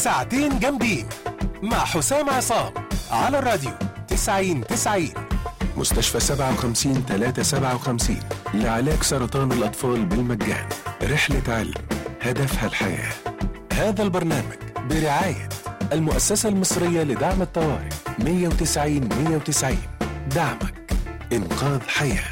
ساعتين جامدين مع حسام عصام على الراديو 90 90 مستشفى 57 357 لعلاج سرطان الأطفال بالمجان رحلة علم هدفها الحياة هذا البرنامج برعاية المؤسسة المصرية لدعم الطوارئ 190 190 دعمك إنقاذ حياه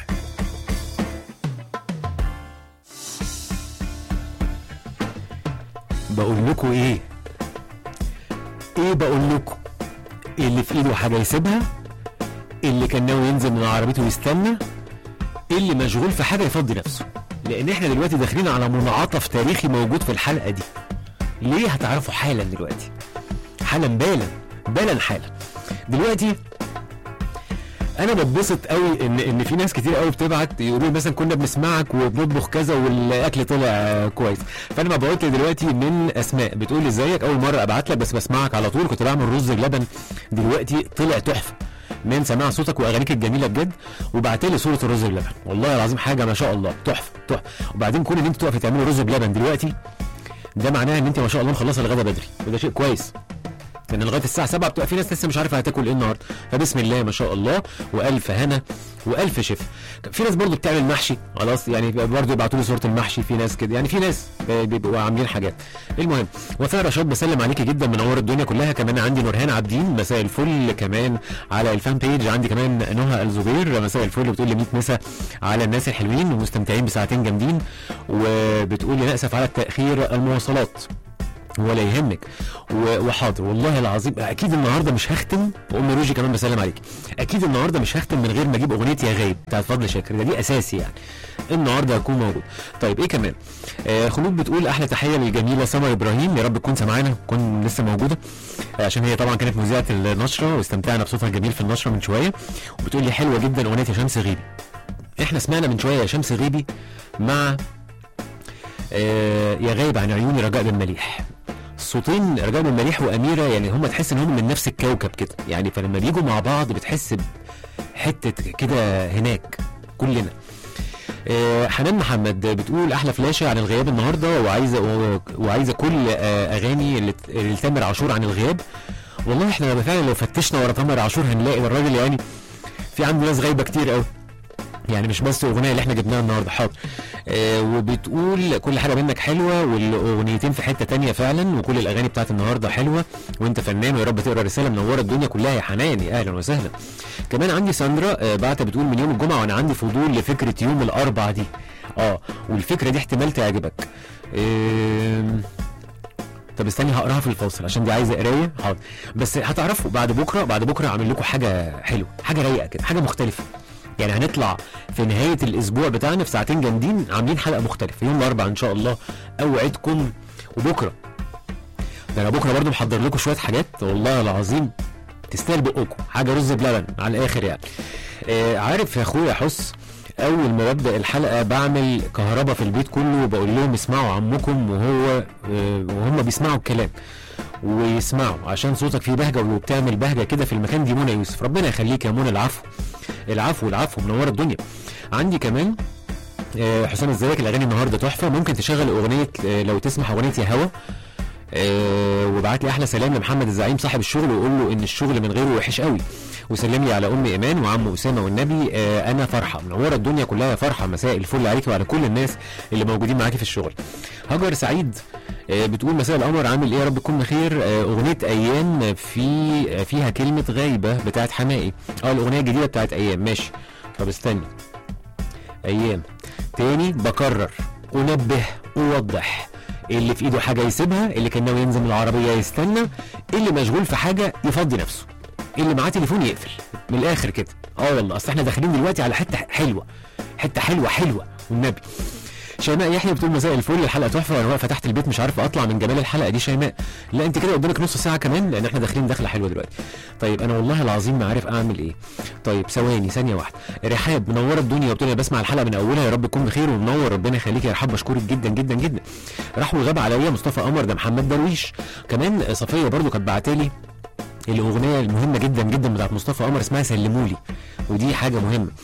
بقول لكم ايه ايه بقول لكم اللي في ايده حاجه يسيبها اللي كان ناوي ينزل من عربيته ويستنى اللي مشغول في حاجه يفضي نفسه لان احنا دلوقتي داخلين على منعطف تاريخي موجود في الحلقه دي ليه هتعرفوا حالا دلوقتي حالا بالا بالا حالا دلوقتي انا بتبسط قوي ان ان في ناس كتير قوي بتبعت يقولوا لي مثلا كنا بنسمعك وبنطبخ كذا والاكل طلع آه، كويس فانا ببعت لي دلوقتي من اسماء بتقول لي ازيك اول مره ابعت لك بس بسمعك على طول كنت بعمل رز بلبن دلوقتي طلع تحفه من سماع صوتك واغانيك الجميله بجد وبعت لي صوره الرز بلبن والله العظيم حاجه ما شاء الله تحفه تحفه وبعدين كون ان انت تقفي تعملي رز بلبن دلوقتي ده معناه ان انت ما شاء الله مخلصه الغدا بدري وده شيء كويس لان لغايه الساعه 7 بتبقى في ناس لسه مش عارفه هتاكل ايه النهارده فبسم الله ما شاء الله والف هنا والف شفا في ناس برضو بتعمل محشي خلاص يعني برضو يبعتوا لي صوره المحشي في ناس كده يعني في ناس بيبقوا عاملين حاجات المهم وفاء رشاد بسلم عليكي جدا منور الدنيا كلها كمان عندي نورهان عابدين مساء الفل كمان على الفان بيج عندي كمان نهى الزبير مساء الفل بتقول لي 100 مسا على الناس الحلوين ومستمتعين بساعتين جامدين وبتقول لي ناسف على التاخير المواصلات ولا يهمك و- وحاضر والله العظيم اكيد النهارده مش هختم وام روجي كمان بسلم عليك اكيد النهارده مش هختم من غير ما اجيب اغنيه يا غايب بتاعت فضل شاكر ده دي اساسي يعني النهارده هكون موجود طيب ايه كمان آه خلود بتقول احلى تحيه للجميله سمر ابراهيم يا رب تكون سامعانا تكون لسه موجوده آه عشان هي طبعا كانت مذيعه النشره واستمتعنا بصوتها الجميل في النشره من شويه وبتقول لي حلوه جدا اغنيه يا شمس غيبي احنا سمعنا من شويه يا شمس غيبي مع آه يا غايب عن عيوني رجاء بن مليح صوتين رجاء بن مليح واميره يعني هم تحس ان هم من نفس الكوكب كده يعني فلما بيجوا مع بعض بتحس بحته كده هناك كلنا آه، حنان محمد بتقول احلى فلاشه عن الغياب النهارده وعايزه وعايزه كل آه، اغاني اللي اللي لتامر عاشور عن الغياب والله احنا فعلا لو فتشنا ورا تامر عاشور هنلاقي الراجل يعني في عنده ناس غايبه كتير قوي يعني مش بس الاغنيه اللي احنا جبناها النهارده حاضر آه وبتقول كل حاجه منك حلوه والاغنيتين في حته تانية فعلا وكل الاغاني بتاعت النهارده حلوه وانت فنان ويا رب تقرا رساله منوره الدنيا كلها يا حنان يا اهلا وسهلا كمان عندي ساندرا آه بعت بتقول من يوم الجمعه وانا عندي فضول لفكره يوم الاربع دي اه والفكره دي احتمال تعجبك آم، طب استني هقراها في الفاصل عشان دي عايزه قرايه حاضر بس هتعرفوا بعد بكره بعد بكره اعمل لكم حاجه حلوه حاجه رايقه كده حاجه مختلفه يعني هنطلع في نهايه الاسبوع بتاعنا في ساعتين جامدين عاملين حلقه مختلفه يوم الاربعاء ان شاء الله اوعدكم وبكره ده انا بكره برضو محضر لكم شويه حاجات والله العظيم تستاهل بقكم حاجه رز بلبن على الاخر يعني آه عارف يا اخويا حس اول ما ببدا الحلقه بعمل كهرباء في البيت كله وبقول لهم اسمعوا عمكم وهو آه وهم بيسمعوا الكلام ويسمعوا عشان صوتك فيه بهجه وبتعمل بهجه كده في المكان دي منى يوسف ربنا يخليك يا منى العفو العفو العفو منوره الدنيا عندي كمان آه، حسام ازيك الاغاني النهارده تحفه ممكن تشغل اغنيه آه، لو تسمح اغنيه يا هوا آه، وبعت لي احلى سلام لمحمد الزعيم صاحب الشغل ويقول له ان الشغل من غيره وحش قوي وسلم لي على ام ايمان وعم اسامه والنبي آه، انا فرحه منوره الدنيا كلها يا فرحه مساء الفل عليكي وعلى كل الناس اللي موجودين معاكي في الشغل هاجر سعيد آه، بتقول مساء القمر عامل ايه يا رب تكون بخير آه، اغنيه ايام في آه، فيها كلمه غايبه بتاعت حمائي اه الاغنيه الجديده بتاعت ايام ماشي طب استني ايام تاني بكرر انبه اوضح اللي في ايده حاجه يسيبها اللي كان ناوي ينزل من العربيه يستنى اللي مشغول في حاجه يفضي نفسه اللي معاه تليفون يقفل من الاخر كده اه والله اصل احنا داخلين دلوقتي على حته حلوه حته حلوه حلوه والنبي شيماء يحيى بتقول مساء الفل الحلقه تحفه وانا واقفه تحت البيت مش عارف اطلع من جمال الحلقه دي شيماء لا انت كده قدامك نص ساعه كمان لان احنا داخلين دخله حلوه دلوقتي طيب انا والله العظيم ما عارف اعمل ايه طيب ثواني ثانيه واحده رحاب منوره الدنيا وبتقول لي بسمع الحلقه من اولها يا رب تكون بخير ومنور ربنا يخليك يا رحاب مشكورك جدا جدا جدا راح وغاب عليا مصطفى قمر ده محمد درويش كمان صفيه برضو كانت بعتالي الاغنيه المهمه جدا جدا بتاعت مصطفى قمر اسمها سلمولي ودي حاجه مهمه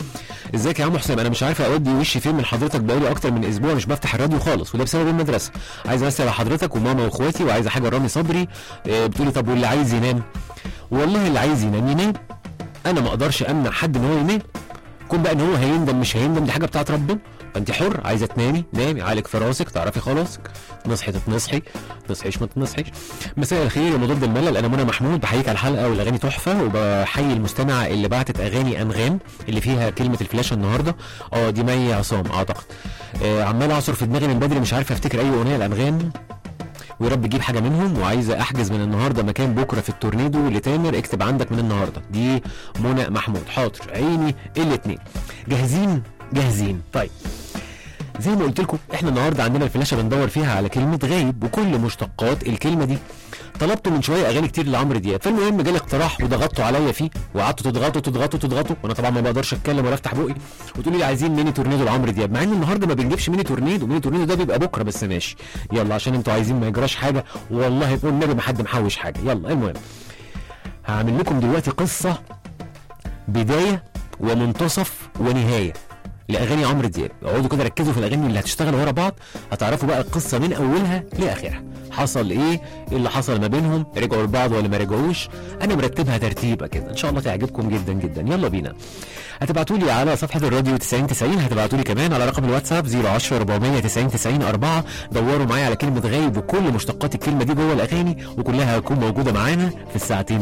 ازيك يا عم حسام انا مش عارف اودي وشي فين من حضرتك بقالي اكتر من اسبوع مش بفتح الراديو خالص وده بسبب المدرسه عايز امسي على حضرتك وماما واخواتي وعايزه حاجه رامي صبري آه، بتقولي طب واللي عايز ينام والله اللي عايز ينام ينام انا ما اقدرش امنع حد ان هو ينام كون بقى ان هو هيندم مش هيندم دي حاجه بتاعت ربنا فانت حر عايزه تنامي نامي عقلك في راسك تعرفي خلاصك تصحي تتنصحي تصحيش ما تتنصحيش مساء الخير يا مضاد الملل انا منى محمود بحييك على الحلقه والاغاني تحفه وبحيي المستمعه اللي بعتت اغاني انغام اللي فيها كلمه الفلاشه النهارده اه دي مي عصام اعتقد آه عمال اعصر في دماغي من بدري مش عارف افتكر اي اغنيه الانغام ويا رب تجيب حاجه منهم وعايزه احجز من النهارده مكان بكره في التورنيدو لتامر اكتب عندك من النهارده دي منى محمود حاضر عيني الاثنين جاهزين جاهزين طيب زي ما قلت لكم احنا النهارده عندنا الفلاشه بندور فيها على كلمه غايب وكل مشتقات الكلمه دي طلبتوا من شويه اغاني كتير لعمرو دياب فالمهم جالي اقتراح وضغطتوا عليا فيه وقعدتوا تضغطوا تضغطوا تضغطوا وانا طبعا ما بقدرش اتكلم ولا افتح بقي وتقولوا لي عايزين ميني تورنيدو لعمرو دياب مع ان النهارده ما بنجيبش ميني تورنيدو ميني تورنيدو ده بيبقى بكره بس ماشي يلا عشان انتوا عايزين ما يجراش حاجه والله يقول النبي ما حد محوش حاجه يلا المهم هعمل لكم دلوقتي قصه بدايه ومنتصف ونهايه لاغاني عمرو دياب اقعدوا كده ركزوا في الاغاني اللي هتشتغل ورا بعض هتعرفوا بقى القصه من اولها لاخرها حصل ايه ايه اللي حصل ما بينهم رجعوا لبعض ولا ما رجعوش انا مرتبها ترتيبه كده ان شاء الله تعجبكم جدا جدا يلا بينا هتبعتوا لي على صفحه الراديو 9090 هتبعتوا لي كمان على رقم الواتساب 010 490 90 4 دوروا معايا على كلمه غايب وكل مشتقات الكلمه دي جوه الاغاني وكلها هتكون موجوده معانا في الساعتين